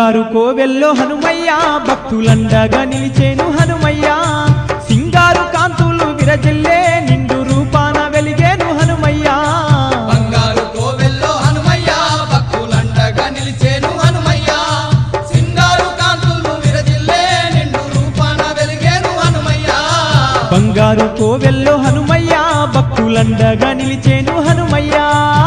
బంగారు కోవెల్లో హనుమయ్య భక్తులండగా నిలిచేను హనుమయ్య సింగారు కాంతులు విరజిల్లే నిండు రూపాన వెలిగేను హనుమయ్య బంగారు కోవెల్లో హనుమయ్య భక్తులండగా నిలిచేను హనుమయ్య సింగారు కాంతులు విరజిల్లే నిండు రూపాన వెలిగేను హనుమయ్య బంగారు కోవెల్లో హనుమయ్య భక్తులండగా నిలిచేను హనుమయ్య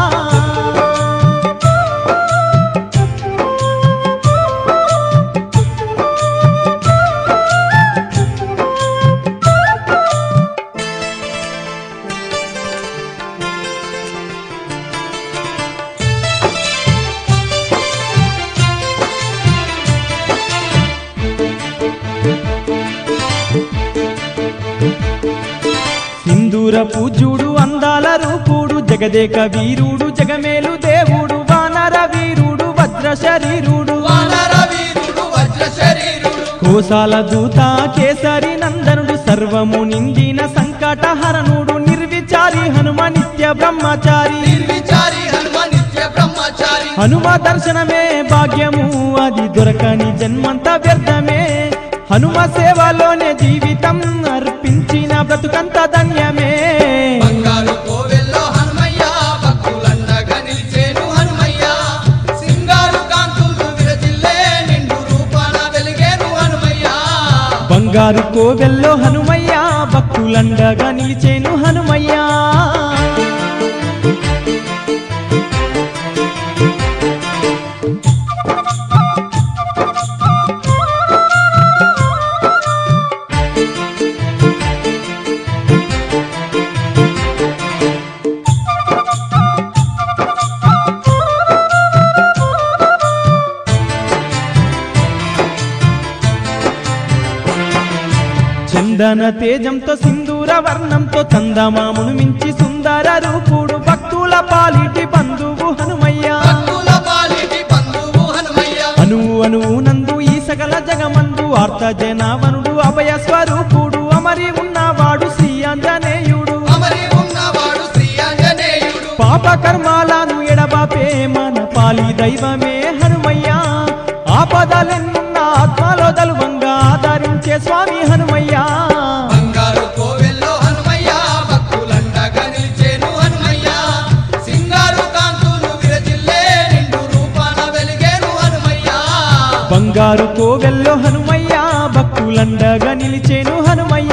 సింధూర పూజుడు అందాల రూపుడు జగదేక వీరుడు జగమేలు దేవుడు వానర వీరుడు వజ్ర శరీరుడు వానర వీరుడు వజ్ర శరీరుడు కోసాల దూత కేసరి నందనుడు సర్వము నిందిన సంకటహరణుడు నిర్విచారి హనుమ నిత్య బ్రహ్మచారి నిర్విచారి హనుమ నిత్య బ్రహ్మచారి హనుమ దర్శనమే భాగ్యము అది దొరకని జన్మంత వ్యర్థమే హనుమ సేవలోనే జీవితం అర్పించిన బ్రతుకంత ధన్యమే బంగారు కోవెల్లో హనుమయ్య భక్తులండగా నిలిచేను హనుమయ్య సింగారు కాంతులు విరజిల్లే నిండు రూపాన వెలిగేను హనుమయ్య బంగారు కోవెల్లో హనుమయ్య భక్తులండగా నిలిచేను హనుమయ్య చందన తేజంతో సింధూర వర్ణంతో చందమామును మించి సుందర రూపుడు భక్తుల పాలిటి బంధువు హనుమయ్య భక్తుల పాలిటి బంధువు హనుమయ్య అనువు అనువు నందు ఈ సకల జగమందు ఆర్త జనావనుడు అభయ స్వరూపుడు అమరి ఉన్నవాడు శ్రీ ఆంజనేయుడు అమరి ఉన్నవాడు శ్రీ ఆంజనేయుడు పాప కర్మాలను ఎడబాపే మన పాలి దైవమే హనుమయ్య ఆపదలెన్నున్న ఆత్మలో దలువంగా ఆదరించే స్వామి హనుమయ్య బంగారు కోవెల్లో హనుమయ్య భక్తులండగా నిలిచేను హనుమయ్య సింగారు కాంతులు విరజిల్లే నిండు రూపాన వెలిగేను హనుమయ్య బంగారు కోవెల్లో హనుమయ్య భక్తులండగా నిలిచేను హనుమయ్య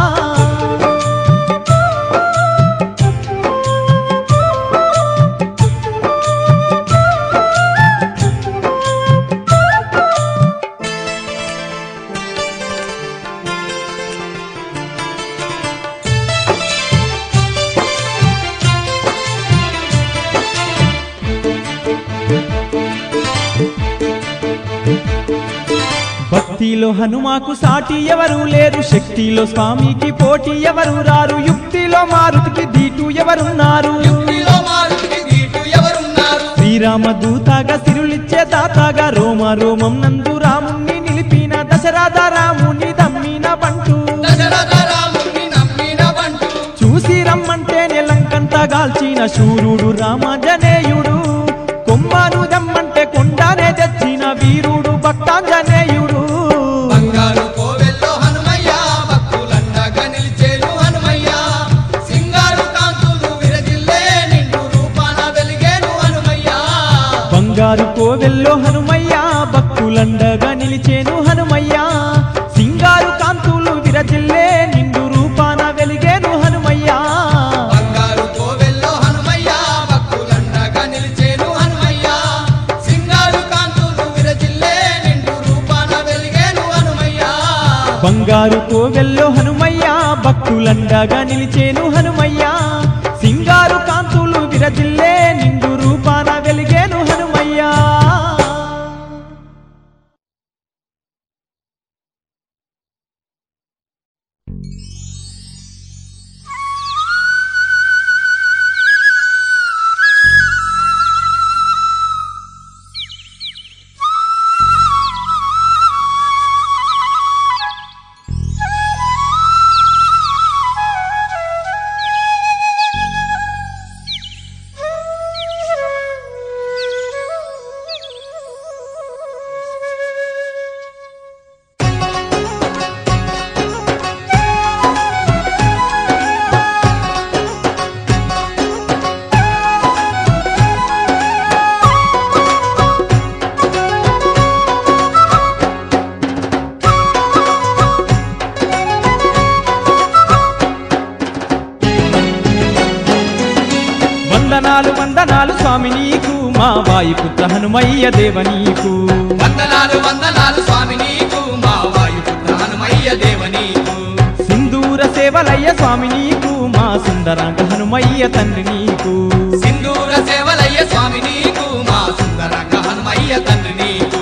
భక్తిలో హనుమాకు సాటి ఎవరు లేరు శక్తిలో స్వామికి పోటీ ఎవరు రారు యుక్తిలో మారుతికి దీటు ఎవరున్నారు యుక్తిలో మారుతికి దీటు ఎవరున్నారు శ్రీరామ దూతగా సిరులిచ్చే దాతగా రోమ రోమం నందు రాముణ్ణి నిలిపిన దశరథ రాముని దమ్మిన బంటు దశరథ రాముని నమ్మిన బంటు చూసి రమ్మంటేనే లంకంత గాల్చిన శూరుడు రామాంజనేయుడు కొమ్మను దమ్మంటే కొండానే తెచ్చిన వీరుడు భక్తాంజనేయుడు బంగారు కోవెల్లో హనుమయ్య భక్తులండగా నిలిచేను హనుమయ్య సింగారు కాంతులు విరజిల్లే నిండు రూపాన వెలిగేను హనుమయ్య బంగారు కోవెల్లో హనుమయ్య భక్తులండగా నిలిచేను హనుమయ్య సింగారు కాంతులు విరజిల్లే నిండు రూపాన వెలిగేను హనుమయ్య బంగారు కోవెల్లో హనుమయ్య భక్తులండగా నిలిచేను హనుమయ్య సింగారు కాంతులు విరజిల్లే నిండు రూపాన వెలిగేను హనుమయ్య బంగారు కోవెల్లో హనుమయ్య భక్తులండగా నిలిచేను హనుమయ్య సింగారు కాంతులు విరజిల్లే నిండు రూపాన వెలిగేను హనుమయ్య వందనాలు స్వామి నీకు మా వాయుపుత్ర హనుమయ్య దేవ నీకు వందనాలు వందనాలు స్వామి నీకు మా వాయుపుత్ర హనుమయ్య దేవ నీకు సింధూర సేవలయ్య స్వామి నీకు మా సుందరాంగ హనుమయ్య తండ్రి నీకు సింధూర సేవలయ్య స్వామి నీకు మా సుందరంగ హనుమయ్య తండ్రి నీకు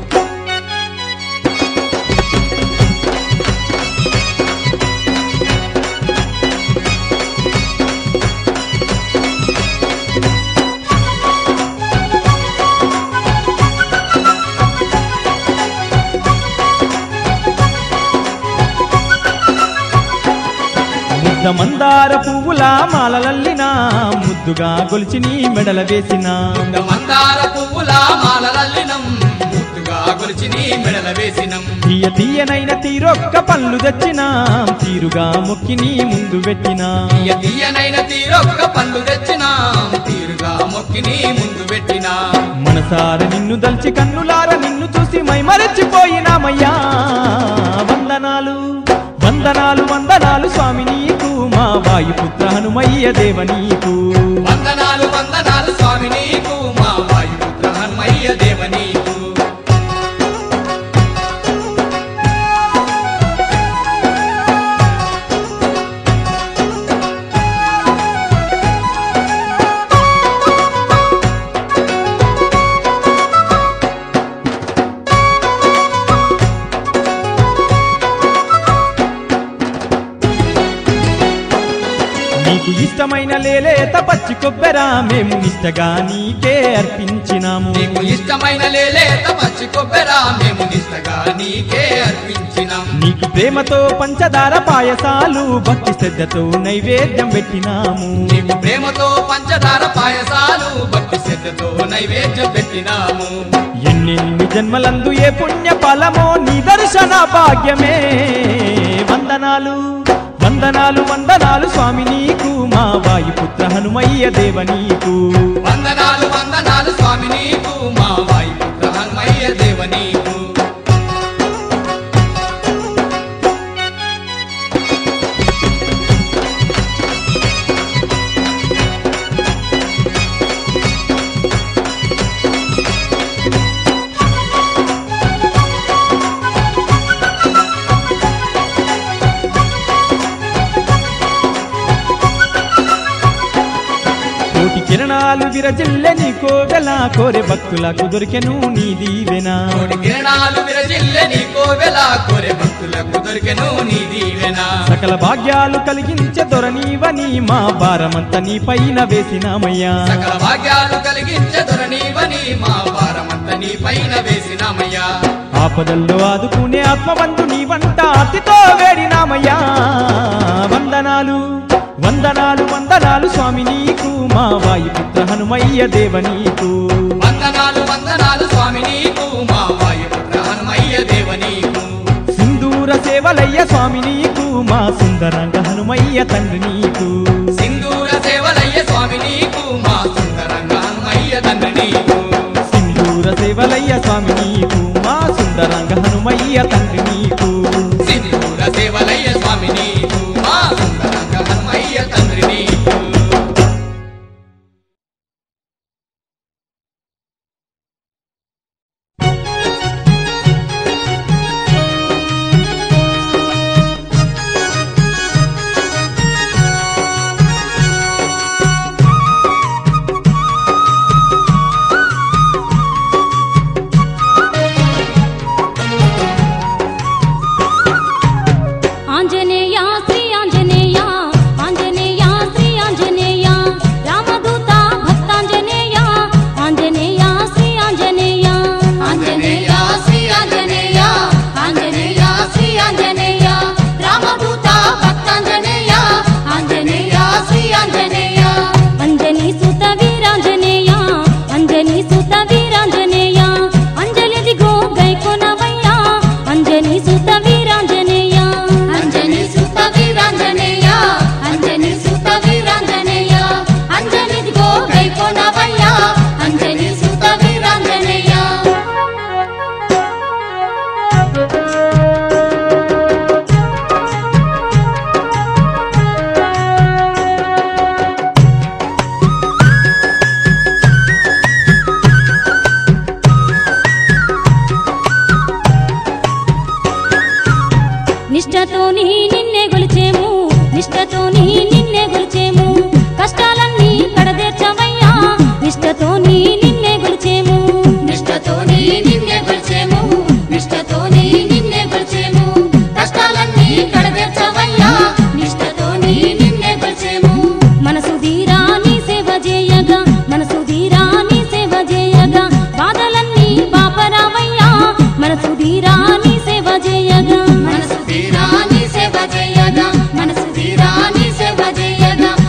ముద్ద మందార పువ్వుల మాలలల్లిన ముద్దుగా గొలిచి నీ మెడల వేసిన ఇంత మందార పువ్వుల మాలలల్లినం ముద్దుగా గొలిచి నీ మెడల వేసినం తీయ తీయనైన తీరొక్క పళ్ళు తెచ్చిన తీరుగా మొక్కి నీ ముందు పెట్టిన తీయ తీయనైన తీరొక్క పండు తెచ్చినాం తీరుగా మొక్కి నీ ముందు పెట్టినా మనసార నిన్ను దల్చి కన్నులార నిన్ను చూసి మై మరచిపోయినామయ్యా వందనాలు వందనాలు వందనాలు స్వామి నీకు మా వాయుపుత్ర హనుమయ్య దేవ నీకు వందనాలు వందనాలు స్వామి నీకు మా వాయుపుత్ర హనుమయ్య దేవ నీకు నీకు ఇష్టమైన లేలేత పచ్చి కొబ్బెర మేము నిష్టగా నీకే అర్పించినాము నీకు ఇష్టమైన లేలేత పచ్చి కొబ్బెర మేము నిష్టగా నీకే అర్పించినాం నీకు ప్రేమతో పంచదార పాయసాలు భక్తి శ్రద్ధతో నైవేద్యం పెట్టినాము నీకు ప్రేమతో పంచదార పాయసాలు భక్తి శ్రద్ధతో నైవేద్యం పెట్టినాము ఎన్నెన్ని జన్మలందు ఏ పుణ్య ఫలమో నీ దర్శన భాగ్యమే వందనాలు వందనాలు వందనాలు స్వామి నీకు మా వాయుపుత్ర హనుమయ్య దేవ నీకు వందనాలు వందనాలు స్వామి నీకు మా వాయుపుత్ర హనుమయ్య దేవ నీకు కోటి కిరణాలు విరజిల్లె నీ కోవెల కోరె భక్తులకు దొరికెను నీ దీవెన కోటి కిరణాలు విరజిల్లె నీ కోవెల కోరె భక్తులకు దొరికెను నీ దీవెన సకల భాగ్యాలు కలిగించే దొరనీవని మా భారమంత నీ పైన వేసినామయ్యా సకల భాగ్యాలు కలిగించే దొరనీవని మా భారమంత నీ పైన వేసినామయ్యా ఆపదల్లో ఆదుకునే ఆత్మబంధు నీ వంట అతితో వేడినామయ్యా వందనాలు వందనాలు వందనాలు స్వామి నీకు మా వాయుపుత్ర హనుమయ్య దేవ నీకు వందనాలు వందనాలు స్వామి నీకు మా వాయుపుత్ర హనుమయ్య దేవ నీకు సింధూర సేవలయ్య స్వామి నీకు మా సుందరంగ హనుమయ్య తండ్రి నీకు సింధూర సేవలయ్య స్వామి నీకు మా సుందరంగ హనుమయ్య తండ్రి నీకు సింధూర సేవలయ్య స్వామి నీకు మా సుందరంగ హనుమయ్య తండ్రి నీకు సింధూర సేవలయ్య స్వామి నీకు మా సుందరంగ హనుమయ్య తండ్రి నీకు నిష్టతోని నిన్నే గొలిచేము నిష్టతోని నిన్నే గొలిచేము కష్టాలన్నీ కడదేర్చవయ్యా నిష్టతోని నిన్నే గొలిచేము నిష్టతోని నిన్నే కొలిచేము నిష్టతోని నిన్నే కొలిచేము కష్టాలన్నీ కడదెర్చవయ్యా నిష్టతోని నిన్నే కొలిచేము మనసు ధీరా నీ సేవ చేయగా మనసు ధీరా నీ సేవ చేయగా బాధలన్నీ పాపరావయ్యా మనసు ధీరా నీ సేవ చేయగా మనసు తీరా నీ సేవ చేయగా మనసు తీరా నీ సేవ చేయగా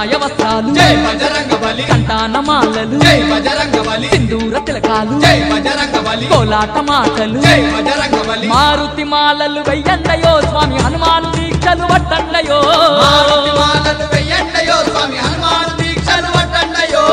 కాషాయ వస్త్రాలు జై బజరంగ బలి కంటాన మాలలు జై బజరంగ బలి సింధూర తిలకాలు జై బజరంగ బలి కోలాట మాటలు జై బజరంగ బలి మారుతి మాలలు వెయ్యండయో స్వామి హనుమాన్ దీక్షలు పట్టండయో మారుతి మాలలు వెయ్యండయో స్వామి హనుమాన్ దీక్షలు పట్టండయో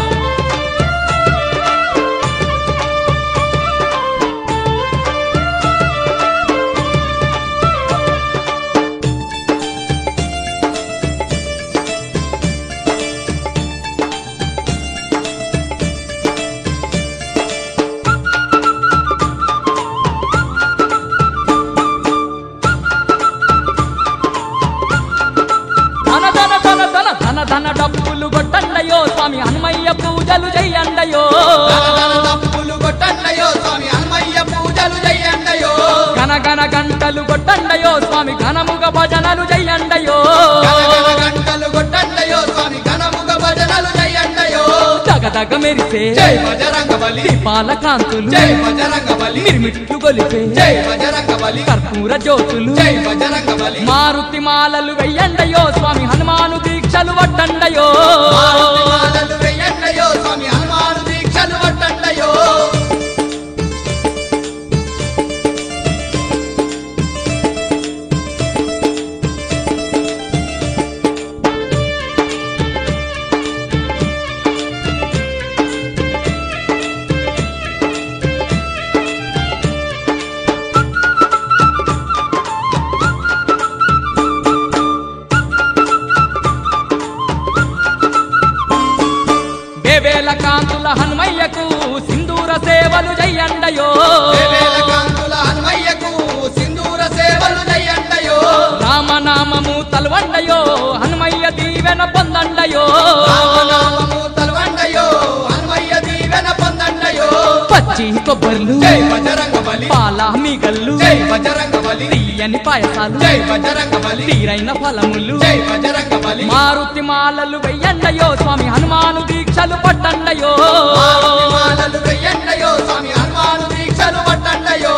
ధన ధన ధన ధన ధన ధన డప్పులు కొట్టండయో స్వామి హనుమయ్య పూజలు చెయ్యండయో ధన తప్పులు కొట్టండయో స్వామి హనుమయ్య పూజలు చెయ్యండయో గన గన గంటలు కొట్టండయో స్వామి ఘనముగ భజనలు చెయ్యండయో గణగణ గంటలు కొట్టండయో స్వామి ఘనముగ భజనలు చెయ్యండయో దగదగ మెరిసే జై బజరంగ బలి దీపాల కాంతులు జై బజరంగ బలి మిరిమిట్లు గొలిపే జై బజరంగ బలి కర్పూర జ్యోతులు జై బజరంగ బలి మారుతి మాలలు వెయ్యండయో స్వామి హనుమాను దీక్షలు పట్టండయో మారుతి మాలలు వెయ్యండయో స్వామి హనుమాను దీక్షలు పట్టండయో వేవేల కాంతుల హనుమయ్యకు సింధూర సేవలు చెయ్యండయో వేవేల కాంతుల హనుమయ్యకు సింధూర సేవలు చెయ్యండయో రామనామము తలవండయో హనుమయ్య దీవెన పొందండయో రామనామము తలవండయో హనుమయ్య దీవెన పొందండయో పచ్చి కొబ్బర్లు జై బజరంగ బలి పాల మీగల్లు జై బజరంగ బలి తీయని పాయసాలు జై బజరంగ బలి తీరైన ఫలములు జై బజరంగ బలి మారుతి మాలలు వెయ్యండయో స్వామి హనుమాను దీక్షలు పట్టండయో మారుతి మాలలు వెయ్యండయో స్వామి హనుమాను దీక్షలు పట్టండయో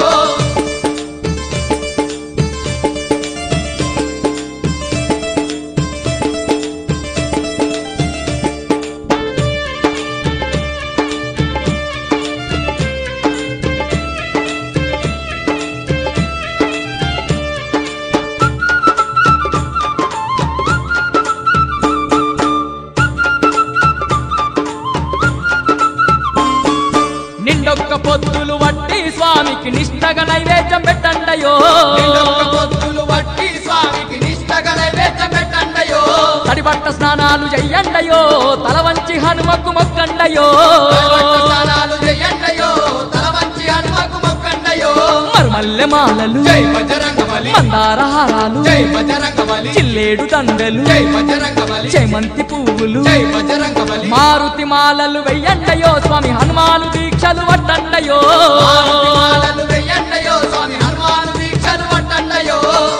నిండొక్క పొత్తులు వట్టి స్వామికి నిష్టగా నైవేద్యం పెట్టండయో నిండొక్క పొత్తులు వట్టి స్వామికి నిష్టగా నైవేద్యం పెట్టండయో తడిబట్ట స్నానాలు చెయ్యండయో తల వంచి హనుమకు మొక్కండయో తలవంట స్నానాలు చెయ్యండయో తల వంచి హనుమకు మొక్కండయో మరుమల్లె మాలలు జై బజరంగ బలి మందార హారాలు జై బజరంగ బలి చిల్లేడు దండలు జై బజరంగ బలి చేమంతి పువ్వులు జై బజరంగ బలి మారుతి మాలలు వెయ్యండయో స్వామి హనుమాను దీక్షలు పట్టండయో మారుతి మాలలు వెయ్యండయో స్వామి హనుమాను దీక్షలు పట్టండయో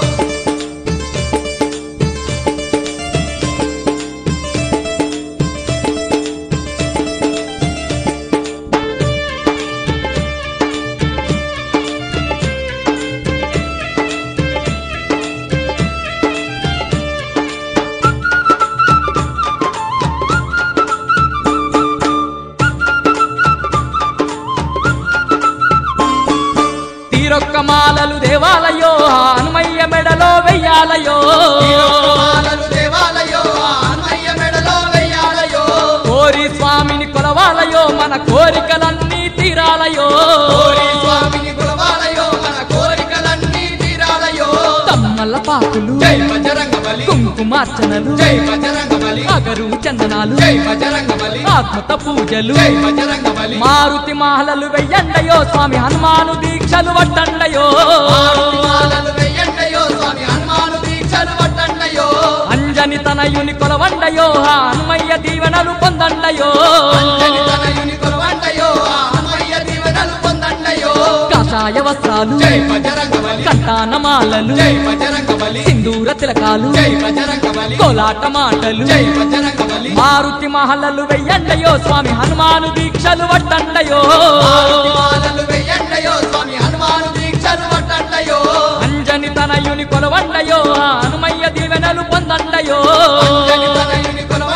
తీరొక్క మాలలు దేవాలయో హనుమయ్య మెడలో వెయ్యాలయో మాలలు దేవాలయో హనుమయ్య మెడలో వెయ్యాలయో కోరి స్వామిని కొలవాలయో మన కోరికలన్నీ తీరాలయో కోరి స్వామిని గులవాలయో మన కోరికలన్నీ తీరాలయో తమ్మల పాకులు జై బజరంగ బలి కుంకుమార్చనలు జై బజరంగ బలి అగరు చందనాలు జై బజరంగ బలి ఆత్మత పూజలు జై బజరంగ బలి మారుతి మాలలు వెయ్యండయో స్వామి హనుమాను దీక్షలు పట్టండయో మారుతి మాలలు వెయ్యండయో స్వామి హనుమాను దీక్షలు పట్టండయో అంజని తనయుని కొలవండయో హనుమయ్య దీవెనలు పొందండయో అంజని తనయుని కొలవండయో హనుమయ్య దీవెనలు పొందండయో కాషాయ వస్త్రాలు జై బజరంగ బలి కంటాన మాలలు జై బజరంగ బలి సింధూర తిలకాలు జై బజరంగ బలి కోలాట మాటలు జై బజరంగ బలి మారుతి మహలలు వెయ్యండయో స్వామి హనుమాను దీక్షలు పట్టండయో మారుతి మాలలు వెయ్యండయో స్వామి హనుమాను దీక్షలు పట్టండయో అంజని తనయుని కొలవండయో హనుమయ్య దీవెనలు పొందండయో అంజని తనయుని కొలవండయో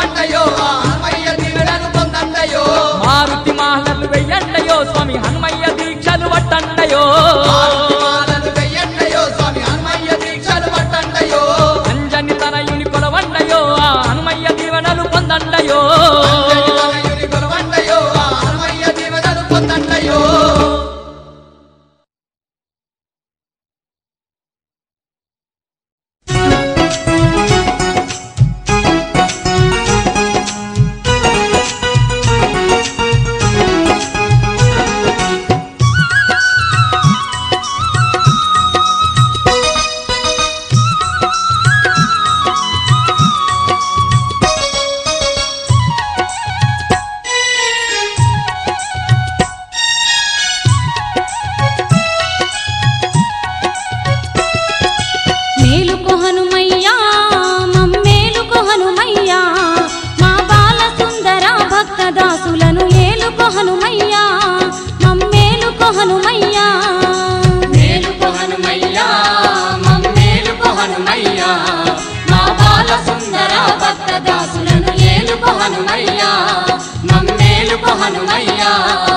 హనుమయ్యా మేలుకు హనుమయ్యా మమ్మేలుకు హనుమయ్యా మా బాల సుందర భక్త దాసులను ఏలుకు హనుమయ్యా మమ్మేలుకు హనుమయ్యా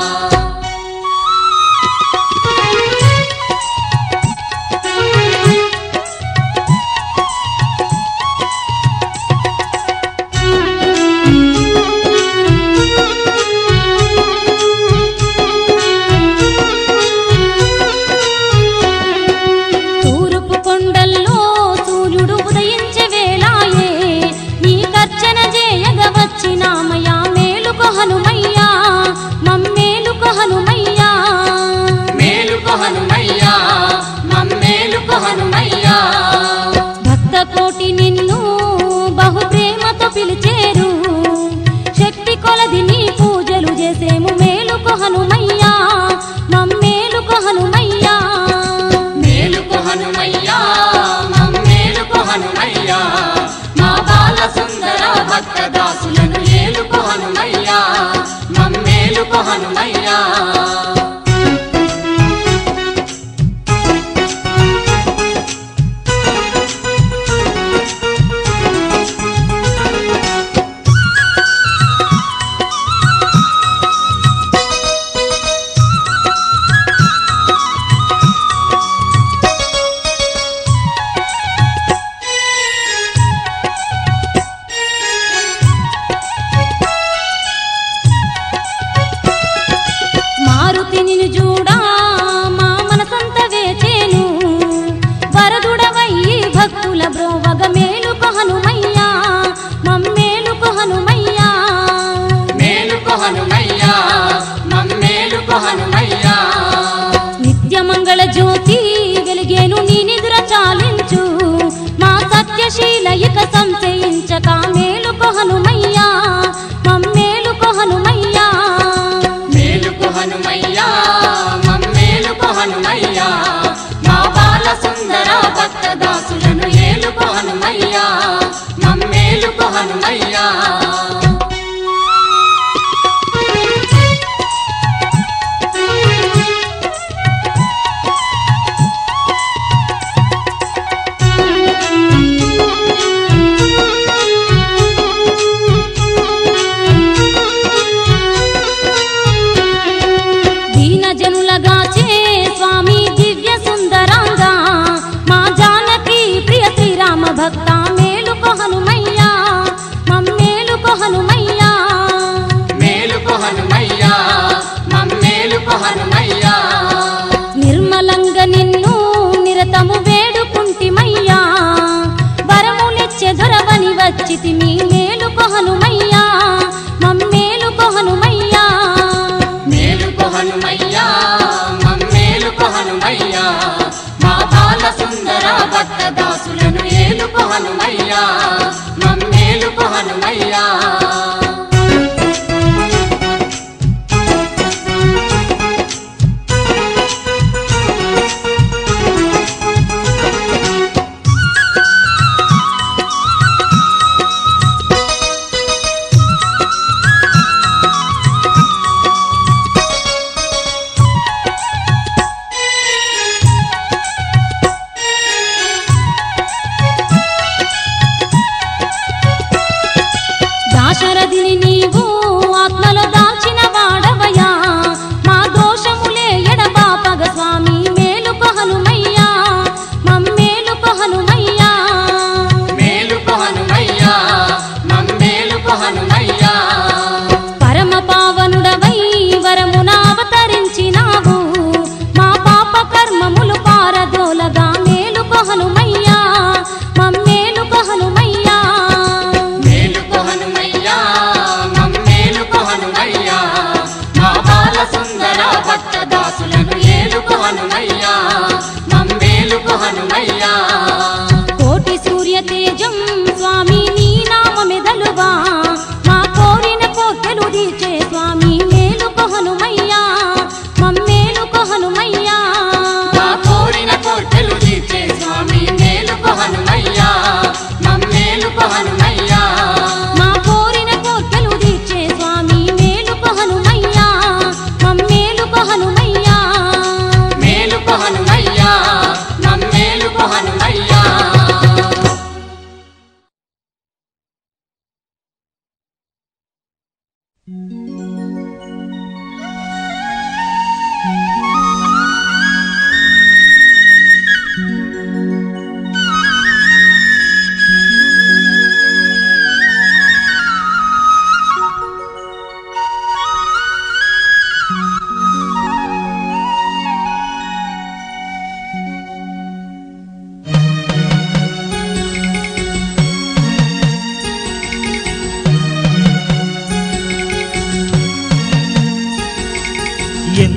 తూర్పు కొండల్లో సూర్యుడు ఉదయించే వేళాయే నీ కర్చన చేయగ వచ్చినామయ్యా మేలుకు హనుమయ్యా మమ్మేలుకు హనుమయ్యా మేలుకు హనుమయ్యా మమ్మేలుకు హనుమయ్యా భక్త కోటి నిన్ను బహు ప్రేమతో పిలిచేరు శక్తి కొలది నీ పూజలు చేసేము మేలుకు హనుమయ్యా మమ్మేలుకు హనుమయ్యా మేలుకు హనుమయ్యా మమ్మేలుకు హనుమయ్యా మా బాల సుందర భక్త దాసులను ఏలుకు హనుమయ్యా మమ్మేలుకు హనుమయ్యా మారుతి నిన్ను చూడా మా మనసంత వేచేను వరదుడవయ్యి భక్తుల బ్రోవగ మేలుకు హనుమయ్యా మమ్మేలుకు హనుమయ్యా మేలుకు హనుమయ్యా మమ్మేలుకు హనుమయ్యా నిత్యమంగళ జ్యోతి వెలిగేను నీ నిదుర చాలించు మా సత్యశీల ఇక సంశయించక మేలుకు హనుమయ్యా మమ్మేలుకు హనుమయ్యా మేలుకు హనుమయ్యా మమ్మేలుకు హనుమయ్యా మా బాల సుందర భక్త దాసులను ఏలుకు హనుమయ్యా మమ్మేలుకు హనుమయ్యా దీన జనులగాచే స్వామి దివ్య సుందరంగా మా జానకి ప్రియ శ్రీరామ భక్త మేలుకు హనుమయ్యా మమ్మేలుకు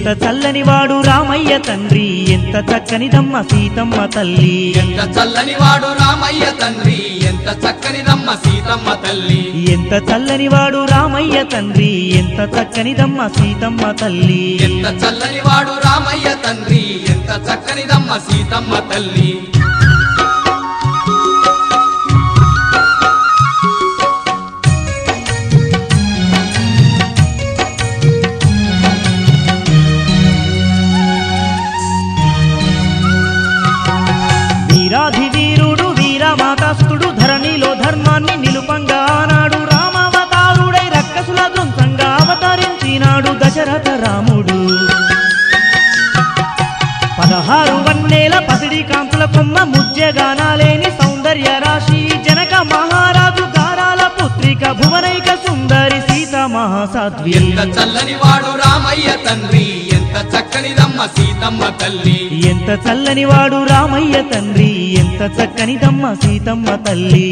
ఎంత చల్లని వాడు రామయ్య తండ్రి ఎంత చక్కనిదమ్మ సీతమ్మ తల్లి ఎంత చల్లని వాడు రామయ్య తండ్రి ఎంత చక్కనిదమ్మ సీతమ్మ తల్లి ఎంత చల్లని వాడు రామయ్య తండ్రి ఎంత చక్కనిదమ్మ సీతమ్మ తల్లి ఎంత చల్లని వాడు రామయ్య తండ్రి ఎంత చక్కనిదమ్మ సీతమ్మ తల్లి వీరాధి వీరుడు వీరమాతాస్తుడు ధరణిలో ధర్మాన్ని నిలుపంగా ఆనాడు రామావతారుడై రక్కసుల దృంసంగా అవతరించినాడు దశరథ రాముడు పదహారు వన్నేల పసిడి కాంతుల కొమ్మ ముజ్జగానాలేని సౌందర్య రాశి జనక మహారాజు గారాల పుత్రిక భువనైక సుందరి సీత మహాసాధ్వి ఎంత చల్లని వాడు రామయ్య తండ్రి ఎంత చక్కనిదమ్మ సీతమ్మ తల్లి ఎంత చల్లని వాడు రామయ్య తండ్రి ఎంత చక్కనిదమ్మ సీతమ్మ తల్లి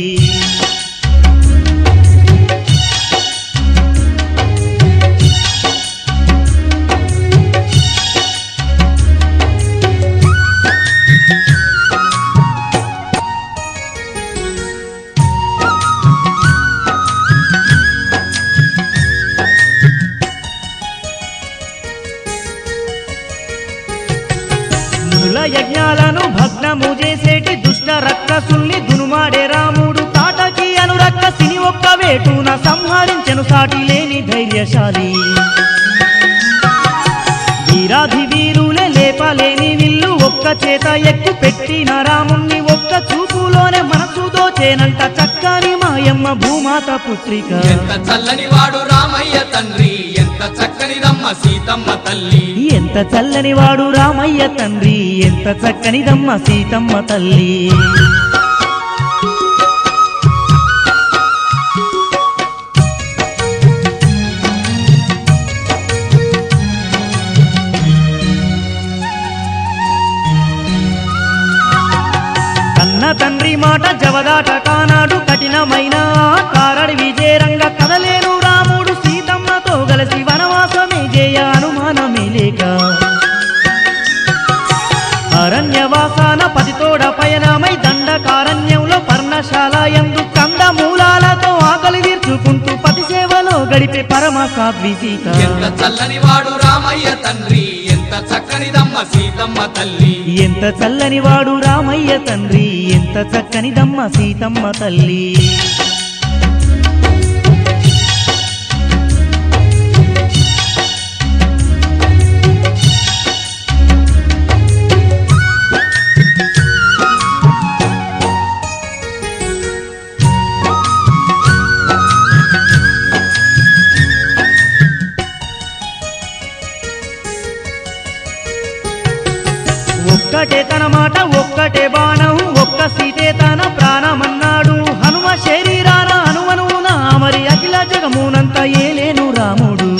మునుల యజ్ఞాలను భగ్నము చేసేటి దుష్ట రక్కసుల్ని దునుమాడే రాముడు తాటకి అనురక్కసిని ఒక్క వేటున సంహరించెను సాటి లేని ధైర్యశాలి వీరాధి వీరులే లేపలేని విల్లు ఒక్క చేత ఎక్కు పెట్టిన రాముణ్ణి ఒక్క చూపులోనే మనసు దోచేనంట చక్కని మాయమ్మ భూమాత పుత్రిక ఎంత చల్లని వాడు రామయ్య తండ్రి ఎంత చక్కనిదమ్మ సీతమ్మ తల్లి ఎంత చల్లని వాడు రామయ్య తండ్రి ఎంత చక్కనిదమ్మ సీతమ్మ తల్లి కన్న తండ్రి మాట జవదాట కానాడు కఠినమైన కారడి విజయరంగ కదలేను రాముడు సీతమ్మతో కలిసి వనవాసమే జయ అనుమానమే లేక అరణ్యవాసాన పతితోడ పయనమై దండకారణ్యంలో పర్ణశాల ఎందు కంద మూలాలతో ఆకలి తీర్చుకుంటూ పతి సేవలో గడిపే పరమ సాధ్వి సీత ఎంత చల్లని వాడు రామయ్య తండ్రి ఎంత చక్కనిదమ్మ సీతమ్మ తల్లి ఎంత చల్లని వాడు రామయ్య తండ్రి ఎంత చక్కనిదమ్మ సీతమ్మ తల్లి ఒక్కటే తన మాట ఒక్కటే బాణం ఒక్క సీతే తన ప్రాణమన్నాడు హనుమ శరీరాన హనుమనున మరి అఖిల జగమునంత ఏలేను రాముడు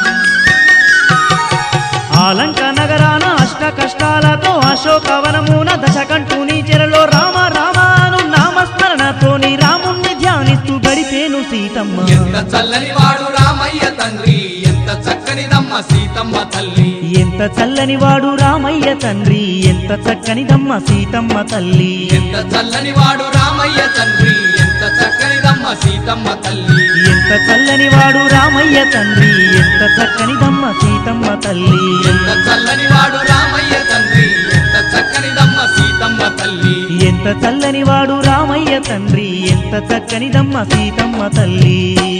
ఆలంక నగరాన అష్ట కష్టాలతో అశోకవనమున దశకంఠుని చెరలో రామ రామాను నామస్మరణతోని రాముణ్ణి ధ్యానిస్తూ గడిపేను సీతమ్మ ఎంత చల్లని వాడు రామయ్య తండ్రి ఎంత చక్కనిదమ్మ సీతమ్మ తల్లి ఎంత చల్లని వాడు రామయ్య తండ్రి ఎంత చక్కనిదమ్మ సీతమ్మ తల్లి ఎంత చల్లని వాడు రామయ్య తండ్రి ఎంత చక్కనిదమ్మ సీతమ్మ తల్లి ఎంత చల్లని వాడు రామయ్య తండ్రి ఎంత చక్కనిదమ్మ సీతమ్మ తల్లి ఎంత చల్లని వాడు రామయ్య తండ్రి ఎంత చక్కనిదమ్మ సీతమ్మ తల్లి ఎంత చల్లని వాడు రామయ్య తండ్రి ఎంత చక్కనిదమ్మ సీతమ్మ తల్లి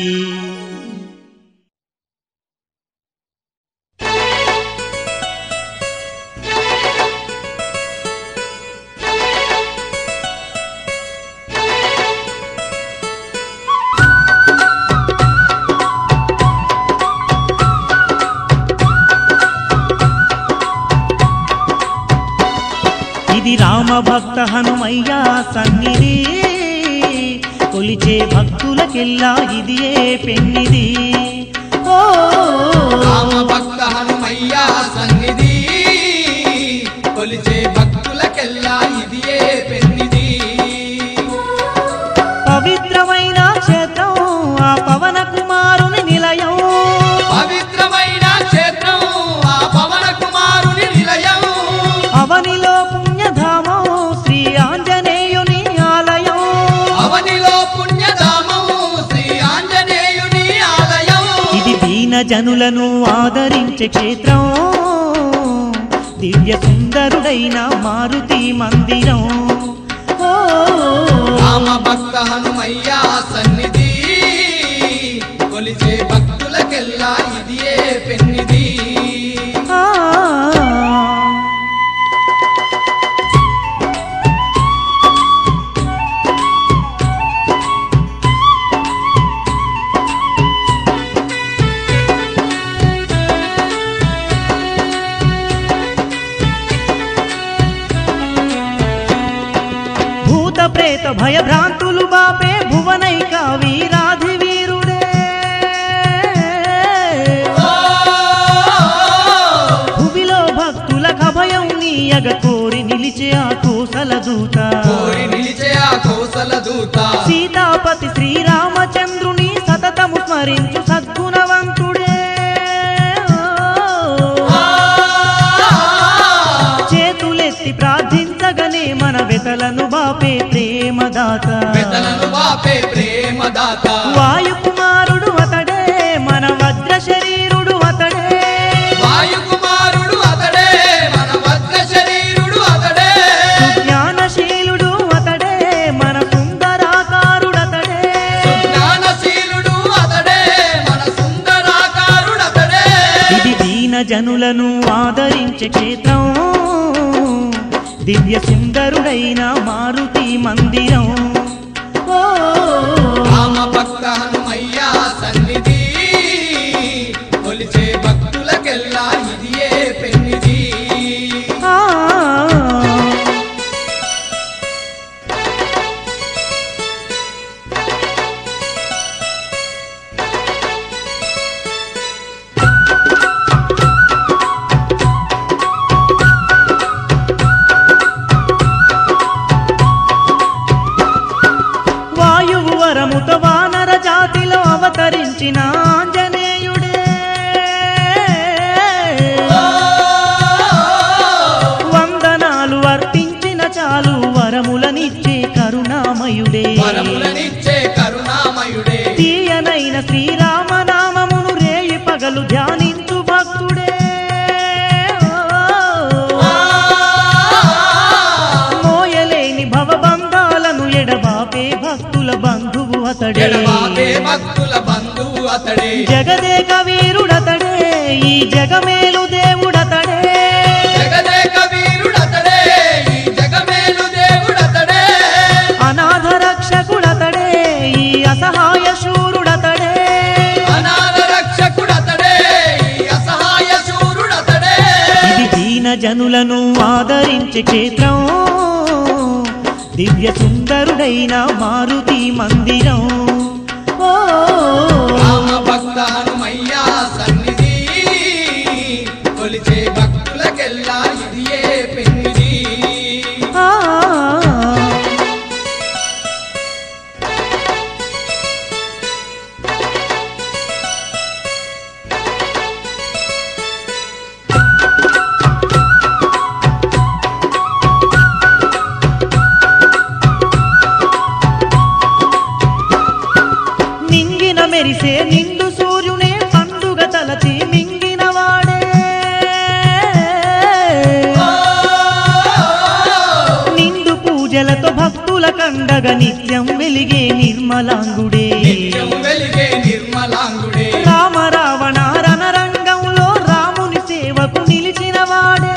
ఇది రామ భక్త హనుమయ్య సన్నిధి కొలిచే భక్తులకెల్లా ఇది ఏ పెన్నిది ఓ రామ భక్త హనుమయ్య సన్నిధి కొలిచే భక్తులకెల్లా ఇది ఏ పెన్నిది పవిత్రమైన క్షేత్రం ఆ పవన కుమారుని నిలయం పవిత్రమైన క్షేత్రం ఆ పవన జనులను ఆదరించే క్షేత్రం దివ్య సుందరుడైన మారుతి మందిరం ఓ, రామ భక్త హనుమయ్య సన్నిధి కొలిచే భక్తులకెల్లా ఇది ఏ పెన్నిది ఆ. భూత ప్రేత భయభ్రాంతులు బాపే భువనైక వీరాధి వీరుడే భువిలో భక్తులకు అభయం నీయగ కోరి నిలిచే ఆ కోసల దూత కోరి నిలిచే ఆ కోసల దూత సీతాపతి శ్రీరామచంద్రుని సతతము స్మరించు సద్గుణవంతుడే చేతులెత్తి ప్రార్థించగనే మన వెతలను బాపే ప్రేమదాత పెదలను వాపే ప్రేమదాత వాయుకుమారుడు అతడే మన వజ్ర శరీరుడు అతడే వాయుకుమారుడు అతడే మన వజ్ర శరీరుడు అతడే జ్ఞానశీలుడు అతడే మన సుందరాకారుడు అతడే జ్ఞానశీలుడు అతడే మన సుందరాకారుడు అతడే ఇది దీన జనులను ఆదరించే క్షేత్రం దివ్య సుందరుడైన మారుతి మందిరం ఓ, రామ భక్త హనుమయ్య సన్నిధి కొలిచే భక్తులకెల్లా ఇది ఏ పెన్నిది ఆ. వాయువు వరముతో వానర జాతిలో అవతరించిన ఆంజనేయుడే వందనాలు అర్పించిన చాలు వరములనిచ్చే కరుణామయుడే వరములనిచ్చే కరుణామయుడే తీయనైన శ్రీరామనామమును రేయి పగలు ధ్యానించు భక్తుడే మోయలేని భవబంధాలను ఎడబాపే భక్తుల బంధువు అతడే ఎడబాపే భక్తుల బంధువు అతడే జగదేక వీరుడతడే ఈ జగమేలు దేవుడతడే జగదేక వీరుడతడే ఈ జగమేలు దేవుడతడే అనాథ రక్షకుడతడే ఈ అసహాయ శూరుడతడే అనాథ రక్షకుడతడే ఈ అసహాయ శూరుడతడే ఇది దీన జనులను ఆదరించే క్షేత్రం దివ్య సుందరుడైన మారుతి మందిరం ఓ, రామ భక్త హనుమయ్య సన్నిధి కొలిచే భక్తులకెల్లా ఇది ఏ పెన్నిది ఆ. నింగిన మెరిసే నిండు సూర్యునే పండుగ తలచి మింగిన వాడే నిండు పూజలతో భక్తుల కండగ నిత్యం వెలిగే నిర్మలాంగుడే నిత్యం వెలిగే నిర్మలాంగుడే రామ రావణ రణరంగంలో రాముని సేవకు నిలిచిన వాడే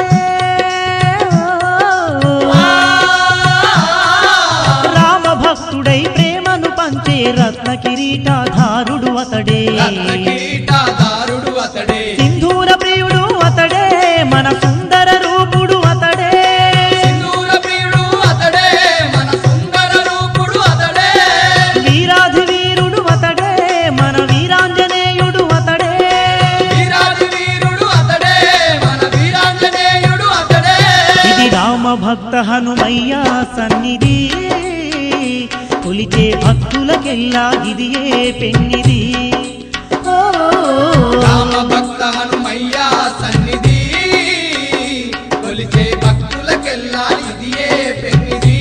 రామ భక్తుడై ప్రేమను పంచే రత్న కిరీటాధారుడు అతడే రత్న కిరీటదారుడు అతడే సింధూర ప్రియుడు అతడే మన సుందర రూపుడు అతడే సింధూర ప్రియుడు అతడే మన సుందర రూపుడు అతడే వీరాధి వీరుడు అతడే మన వీరాంజనేయుడు అతడే వీరాది వీరుడు అతడే మన వీరాంజనేయుడు అతడే ఇది రామ భక్త హనుమయ్య సన్నిధి కొలిచే భక్తులకెల్లా ఇది ఏ పెన్నిది ఓ, రామ భక్త హనుమయ్య సన్నిధి కొలిచే భక్తులకెల్లా ఇది ఏ పెన్నిది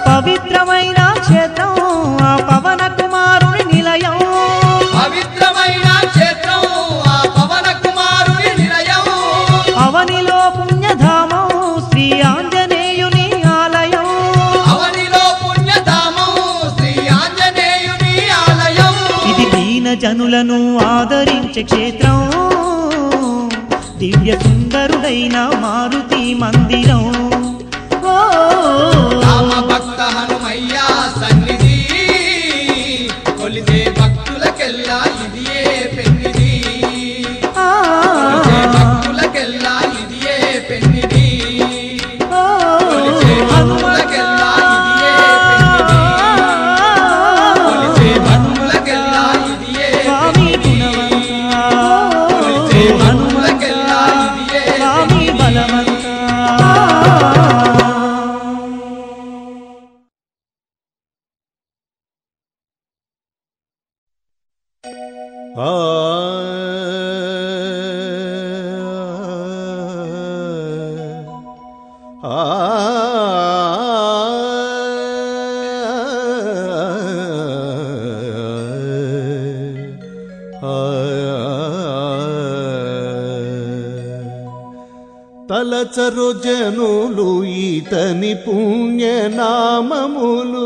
పవిత్రమైన క్షేత్రం ఆ పవన కుమారుని నిలయం పవిత్రమైన జనులను ఆదరించే క్షేత్రం దివ్య సుందరుడైన మారుతి మందిరం ఓ రామ భక్త హనుమయ్య సన్నిధి కొలిసే భక్తులకెల్లా ఇదియే పెన్నిది ఆ, కొలిసే భక్తులకెల్లా ఇదియే పెన్నిది ఓ, కొలిసే భక్తులకెల్లా ఇదియే పెన్నిది కొలిసే భక్తులకెల్లా ఇదియే స్వామి పెన్నిది కొలిసే భక్తులకెల్లా ఇదియే స్వామి బలవంత ఆ ఆ తలచరు జనులు ఈతని పుణ్యనామములు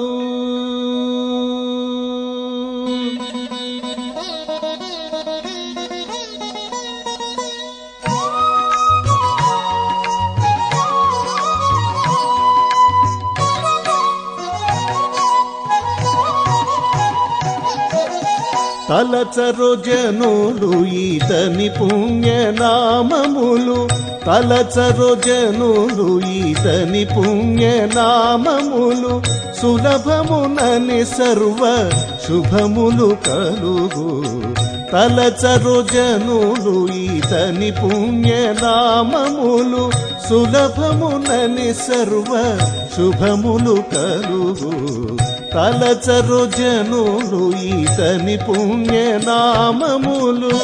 తలచరు జనులు ఈతని పుణ్యనామములు తలచరు జనులు ఈతని పుణ్యనామములు సులభమునని సర్వ శుభములు కలుగు తలచరు జనులు ఈతని పుణ్యనామములు సులభమునని సర్వ శుభములు కలుగు తలచరు జనులు ఈతని పుణ్యనామములు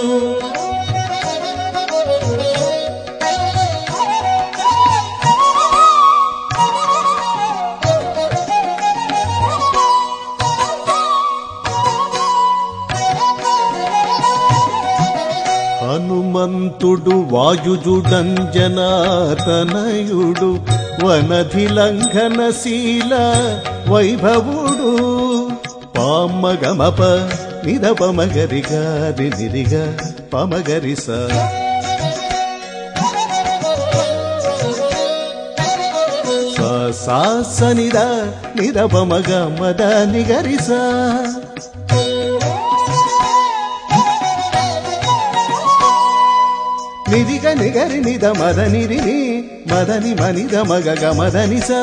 హనుమంతుడు వాయుజుడంజనాతనయుడు వనధిలంఘనశీల వైభవుడు పామగమప నిరపమగరి గారి నిరిగ పమగరిస సాసనిద నిరపమగ మద నిగరిస నిరిగ నిగరి నిద మద నిరిని మదని మనిద మగ గ మదని స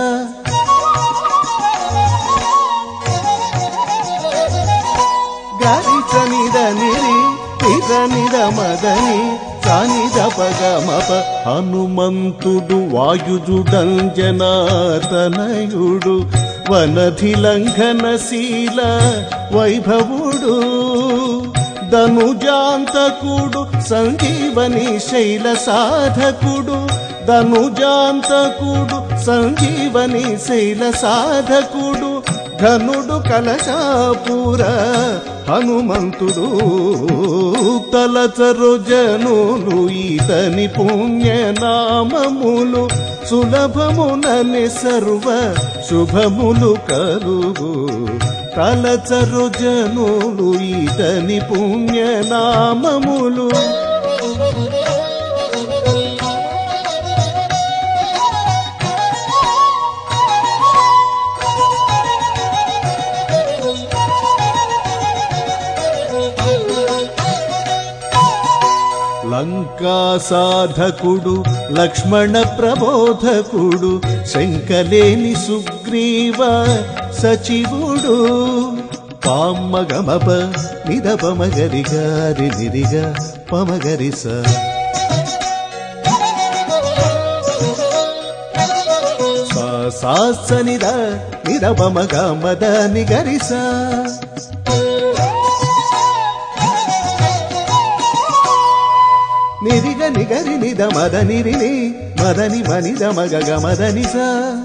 గరి చ నిద నిరి నిద నిద మదని సానిద పగ మప హనుమంతుడు వాయుజుడంజనాతనయుడు వనధిలంఘనశీల వైభవుడు ధనుజాంతకుడు సంజీవని శైల సాధకుడు ధనుజాంతకుడు సంజీవని శైల సాధకుడు ధనుడు కలశాపుర హనుమంతుడు తలచరు జనులు ఈతని పుణ్యనామములు సులభమునని సర్వ శుభములు కలుగు తలచరు జనులు ఈతని పుణ్యనామములు లంకా సాధకుడు లక్ష్మణ ప్రబోధకుడు శంకలేని సుగ్రీవ సచివుడు పామ్మగమప నిదపమగరి గారి నిరిగ పమగరిస సాసనిద నిరపమగ మద నిగరిస నిరిగ నిగరి నిద మద నిరిని మదని మనిద మగ గ మదని స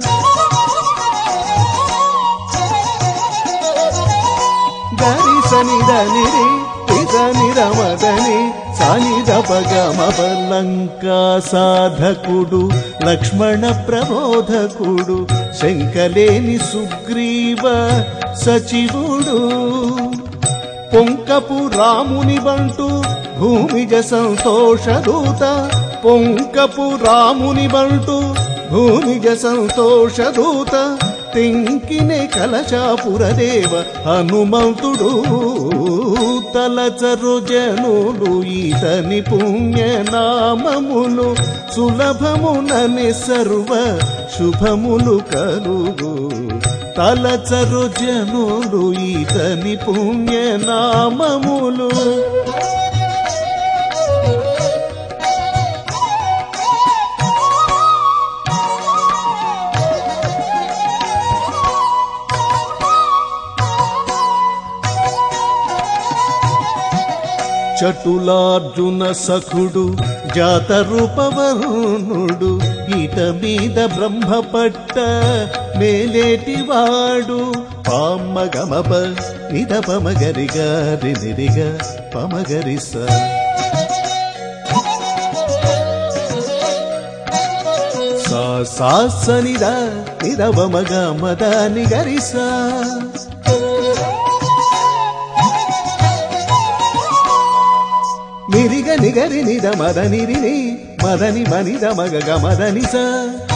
గరి సనిద నిరి నిద నిర మదని సానిద పగ మపలంకా సాధకుడు లక్ష్మణ ప్రబోధకుడు శంకలేని సుగ్రీవ సచివుడు పొంకపు రాముని బంటు భూమిజ సంతోషదూత పొంకపు రాముని బంటు భూమిజ సంతోషదూత తెంకినే కలశాపురదేవ హనుమంతుడు తలచరు జనులు ఈతని పుణ్యనామములు సులభమునని సర్వ శుభములు కలుగు తలచరు జనులు ఈతని పుణ్యనామములు చటులార్జున సఖుడు జాత రూపవరుణుడు ఈట మీద బ్రహ్మపట్ట మేలేటివాడు పామగమప నిద పమగరిగ రినిరిగ పమగరిస సా సాసనిద నిరవమగ మద నిగరిస నిరిగ నిగరి నిద మద నిరిని మదని మనిద మగ గ మదని స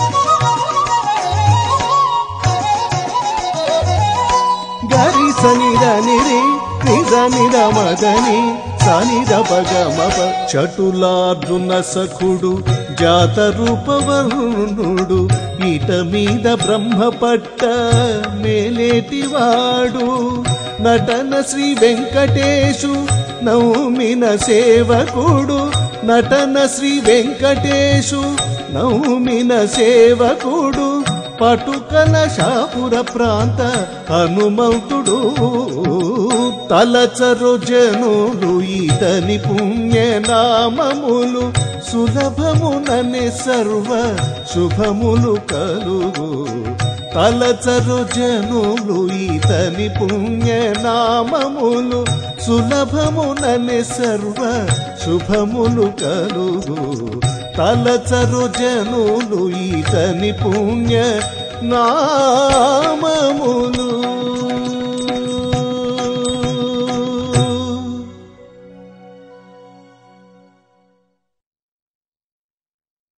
గరి సనిద నిరి నిద నిద మదని సనిద పగ మప చటులార్జున సఖుడు జాత రూపవరుణుడు ఈట మీద బ్రహ్మపట్ట మేలేటివాడు నటన శ్రీ వెంకటేశు నౌమిన సేవకుడు నటన శ్రీ వెంకటేశు నౌమిన సేవకుడు పటుకల శాపుర ప్రాంత హనుమంతుడు తలచరు జనులు ఈతని పుణ్యనామములు సులభమునని సర్వ శుభములు కలుగు తలచరు జనులు ఈతని పుణ్యనామములు సులభమునని సర్వ శుభములు కలుగు తలచరు జనులు ఈతని పుణ్య నామములు